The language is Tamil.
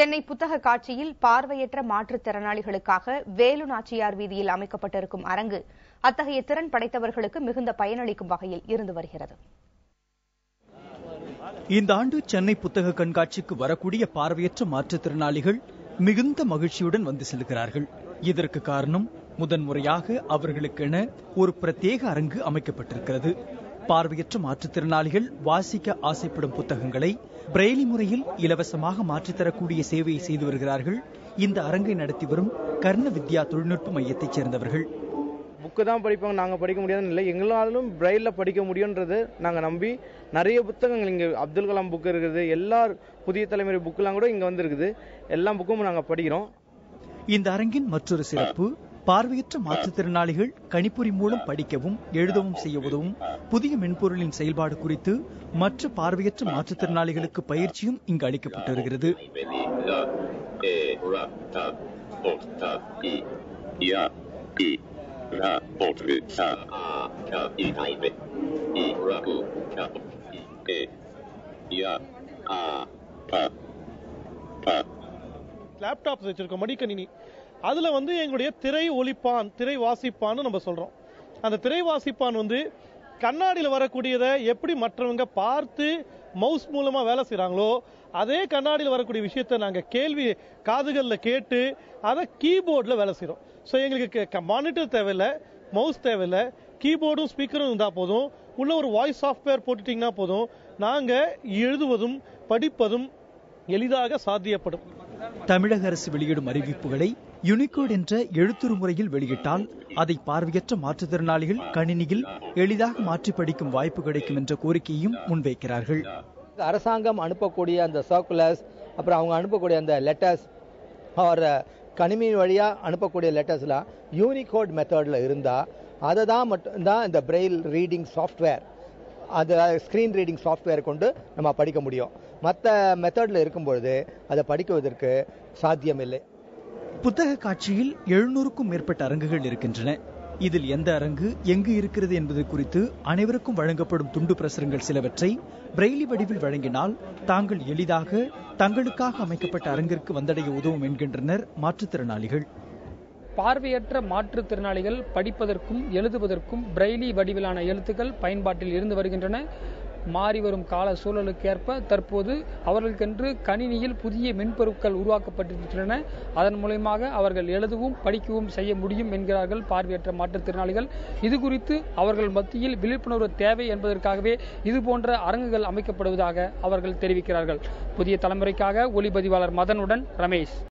சென்னை புத்தக காட்சியில் பார்வையற்ற மாற்றுத்திறனாளிகளுக்காக வேலு நாச்சியார் வீதியில் அமைக்கப்பட்டிருக்கும் அரங்கு அத்தகைய திறன் படைத்தவர்களுக்கு மிகுந்த பயனளிக்கும் வகையில் இருந்து வருகிறது இந்த ஆண்டு சென்னை புத்தக கண்காட்சிக்கு வரக்கூடிய பார்வையற்ற மாற்றுத்திறனாளிகள் மிகுந்த மகிழ்ச்சியுடன் வந்து செல்கிறார்கள் இதற்கு காரணம் முதன்முறையாக அவர்களுக்கென ஒரு பிரத்யேக அரங்கு அமைக்கப்பட்டிருக்கிறது பார்வையற்ற மாற்றுத்திறனாளிகள் வாசிக்க ஆசைப்படும் புத்தகங்களை பிரெய்லி முறையில் இலவசமாக மாற்றித்தரக்கூடிய சேவையை செய்து வருகிறார்கள் இந்த அரங்கை நடத்தி வரும் கர்ண வித்யா தொழில்நுட்ப மையத்தைச் சேர்ந்தவர்கள் புக்கு தான் படிப்பாங்க நாங்கள் படிக்க முடியாதுன்னு இல்லை எங்களாலும் பிரெயிலில் படிக்க முடியுன்றது நாங்கள் நம்பி நிறைய புத்தகங்கள் இங்கே அப்துல் கலாம் புக்கு இருக்குது எல்லா புதிய தலைமுறை புக்கெல்லாம் கூட இங்கே வந்துருக்குது எல்லா புக்கும் நாங்கள் படிக்கிறோம் இந்த அரங்கின் மற்றொரு சிறப்பு பார்வையற்ற மாற்றுத்திறனாளிகள் கணிப்பொறி மூலம் படிக்கவும் எழுதவும் செய்ய உதவும் புதிய மென்பொருளின் செயல்பாடு குறித்து மற்ற பார்வையற்ற மாற்றுத்திறனாளிகளுக்கு பயிற்சியும் இங்கு அளிக்கப்பட்டு வருகிறது லேப்டாப்ஸ் வச்சிருக்கோம் மடிக்கணினி அதுல வந்து எங்களுடைய திரை ஒலிப்பான் திரை வாசிப்பான்னு நம்ம சொல்றோம் அந்த திரை வாசிப்பான் வந்து கண்ணாடியில வரக்கூடியதை எப்படி மற்றவங்க பார்த்து மவுஸ் மூலமா வேலை செய்றாங்களோ அதே கண்ணாடியில் வரக்கூடிய விஷயத்தை நாங்க கேள்வி காதுகள்ல கேட்டு அதை கீபோர்டில் வேலை செய்றோம் ஸோ எங்களுக்கு மானிட்டர் தேவையில்லை மவுஸ் தேவையில்லை கீபோர்டும் ஸ்பீக்கரும் இருந்தா போதும் உள்ள ஒரு வாய்ஸ் சாஃப்ட்வேர் போட்டுட்டீங்கன்னா போதும் நாங்க எழுதுவதும் படிப்பதும் எளிதாக சாத்தியப்படும் தமிழக அரசு வெளியிடும் அறிவிப்புகளை யுனிகோட் என்ற எழுத்துரு முறையில் வெளியிட்டால் அதை பார்வையற்ற மாற்றுத்திறனாளிகள் கணினியில் எளிதாக மாற்றி படிக்கும் வாய்ப்பு கிடைக்கும் என்ற கோரிக்கையும் முன்வைக்கிறார்கள் அரசாங்கம் அனுப்பக்கூடிய அந்த சர்க்குலர்ஸ் அப்புறம் அவங்க அனுப்பக்கூடிய அந்த லெட்டர்ஸ் ஆர் கணினி வழியாக அனுப்பக்கூடிய லெட்டர்ஸ்லாம் யூனிகோட் மெத்தடில் இருந்தால் அதை தான் மட்டும்தான் இந்த பிரெயில் ரீடிங் சாஃப்ட்வேர் அந்த ஸ்க்ரீன் ரீடிங் சாஃப்ட்வேர் கொண்டு நம்ம படிக்க முடியும் மற்ற மெத்தடில் இருக்கும்பொழுது அதை படிக்குவதற்கு சாத்தியமில்லை புத்தக காட்சியில் எழுநூறுக்கும் மேற்பட்ட அரங்குகள் இருக்கின்றன இதில் எந்த அரங்கு எங்கு இருக்கிறது என்பது குறித்து அனைவருக்கும் வழங்கப்படும் துண்டு பிரசுரங்கள் சிலவற்றை பிரெய்லி வடிவில் வழங்கினால் தாங்கள் எளிதாக தங்களுக்காக அமைக்கப்பட்ட அரங்கிற்கு வந்தடைய உதவும் என்கின்றனர் மாற்றுத்திறனாளிகள் பார்வையற்ற மாற்றுத்திறனாளிகள் படிப்பதற்கும் எழுதுவதற்கும் பிரெய்லி வடிவிலான எழுத்துக்கள் பயன்பாட்டில் இருந்து வருகின்றன மாறி வரும் கால சூழலுக்கேற்ப தற்போது அவர்களுக்கென்று கணினியில் புதிய மென்பொருட்கள் உருவாக்கப்பட்டிருக்கின்றன அதன் மூலயமாக அவர்கள் எழுதவும் படிக்கவும் செய்ய முடியும் என்கிறார்கள் பார்வையற்ற மாற்றுத்திறனாளிகள் இது குறித்து அவர்கள் மத்தியில் விழிப்புணர்வு தேவை என்பதற்காகவே இதுபோன்ற அரங்குகள் அமைக்கப்படுவதாக அவர்கள் தெரிவிக்கிறார்கள் புதிய தலைமுறைக்காக ஒளிப்பதிவாளர் மதனுடன் ரமேஷ்